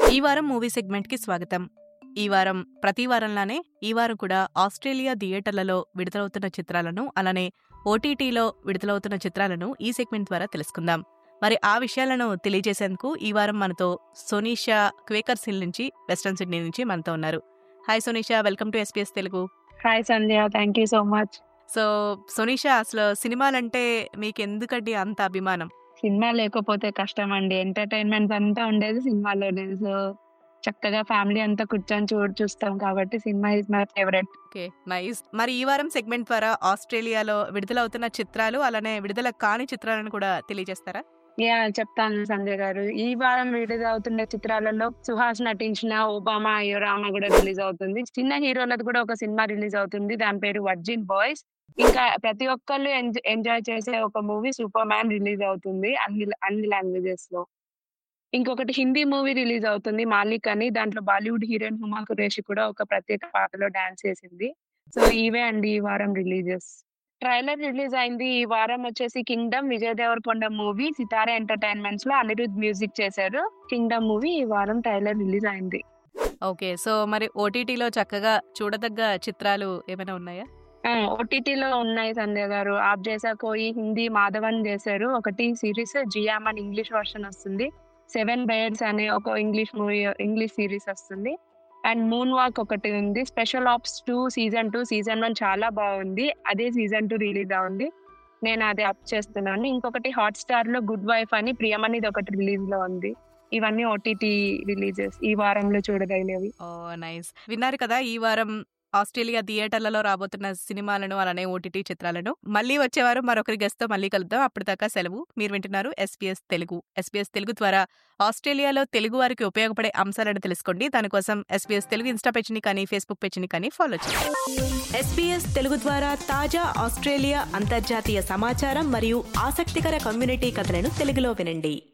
ఈ వారం మూవీ సెగ్మెంట్కి స్వాగతం ఈ వారం ప్రతి వారంలానే ఈ వారం కూడా ఆస్ట్రేలియా థియేటర్లలో విడుదలవుతున్న చిత్రాలను అలానే ఓటీటీలో విడుదలవుతున్న చిత్రాలను ఈ సెగ్మెంట్ ద్వారా తెలుసుకుందాం మరి ఆ విషయాలను తెలియజేసేందుకు ఈ వారం మనతో సోనీషా క్వేకర్స్ హిల్ నుంచి వెస్ట్రన్ సిడ్నీ నుంచి మనతో ఉన్నారు hi Sonisha welcome to SBS Telugu hi Sandhya thank you so much so Sonisha అసలు సినిమాలంటే మీకు ఎందుకండి అంత అభిమానం సినిమా లేకపోతే కష్టం అండి ఎంటర్టైన్మెంట్ అంతా ఉండేది సినిమాలోనే సో చక్కగా ఫ్యామిలీ అంతా కూర్చొని చూడ చూస్తాం కాబట్టి cinema is my favourite okay nice మరి ఈ వారం సెగ్మెంట్ ద్వారా ఆస్ట్రేలియాలో విడుదలవుతున్న చిత్రాలు అలానే విడుదల కాని చిత్రాలను కూడా తెలియజేస్తారా యా చెప్తాను సంజయ్ గారు ఈ వారం విడుదల అవుతున్న చిత్రాలలో సుహాస్ నటించిన ఒబామా అయ్యో రామ కూడా రిలీజ్ అవుతుంది చిన్న హీరోలది కూడా ఒక సినిమా రిలీజ్ అవుతుంది దాని పేరు వర్జిన్ బాయ్స్ ఇంకా ప్రతి ఒక్కళ్ళు ఎంజాయ్ చేసే ఒక మూవీ సూపర్ మ్యాన్ రిలీజ్ అవుతుంది అన్ని అన్ని లాంగ్వేజెస్ లో ఇంకొకటి హిందీ మూవీ రిలీజ్ అవుతుంది మాలిక్ అని దాంట్లో బాలీవుడ్ హీరోయిన్ హుమా ఖురేషి కూడా ఒక ప్రత్యేక పాటలో డాన్స్ చేసింది సో ఇవే అండి ఈ వారం రిలీజెస్ ట్రైలర్ రిలీజ్ అయింది ఈ వారం వచ్చేసి Kingdom Vijay Deverakonda movie Sithara entertainments లో అనిరుద్ మ్యూజిక్ చేశారు కింగ్డమ్ మూవీ ఈ వారం ట్రైలర్ రిలీజ్ అయింది ఓకే సో మరి ఓటీటీలో చక్కగా చూడదగ్గ చిత్రాలు ఏమైనా ఉన్నాయా ఓటీటీలో ఉన్నాయి సంధ్య గారు ఆప్ చేసా కోయి హిందీ మాధవన్ చేశారు ఒకటి సిరీస్ జియామ్ అని ఇంగ్లీష్ వర్షన్ వస్తుంది సెవెన్ బైర్డ్స్ అనే ఒక ఇంగ్లీష్ మూవీ ఇంగ్లీష్ సిరీస్ వస్తుంది అండ్ మూన్ వాక్ ఒకటి ఉంది special ops two season two season one చాలా బాగుంది అదే సీజన్ టూ రిలీజ్ అవుంది నేను అది అప్ చేస్తున్నాను ఇంకొకటి హాట్ స్టార్ లో గుడ్ వైఫ్ అని ప్రియమనిది ఒకటి రిలీజ్ లో ఉంది ఇవన్నీ ఓటీటీ రిలీజెస్ ఈ వారంలో చూడగలిగేవి ఓ నైస్ విన్నారు కదా ఈ వారం ఆస్ట్రేలియా థియేటర్లలో రాబోతున్న సినిమాలను అలానే ఓటీటీ చిత్రాలను మళ్ళీ వచ్చేవారు మరొకరి గెస్ట్తో మళ్ళీ కలుద్దాం అప్పటిదాకా సెలవు మీరు వింటున్నారు ఎస్పీఎస్ తెలుగు ఎస్పీఎస్ తెలుగు ద్వారా ఆస్ట్రేలియాలో తెలుగు వారికి ఉపయోగపడే అంశాలను తెలుసుకోండి దానికోసం ఎస్పీఎస్ తెలుగు ఇన్స్టా పేజ్ని కానీ ఫేస్బుక్ పేజ్ని కానీ ఫాలో చేయండి ఎస్పీఎస్ తెలుగు ద్వారా తాజా ఆస్ట్రేలియా అంతర్జాతీయ సమాచారం మరియు ఆసక్తికర కమ్యూనిటీ కథలను తెలుగులో వినండి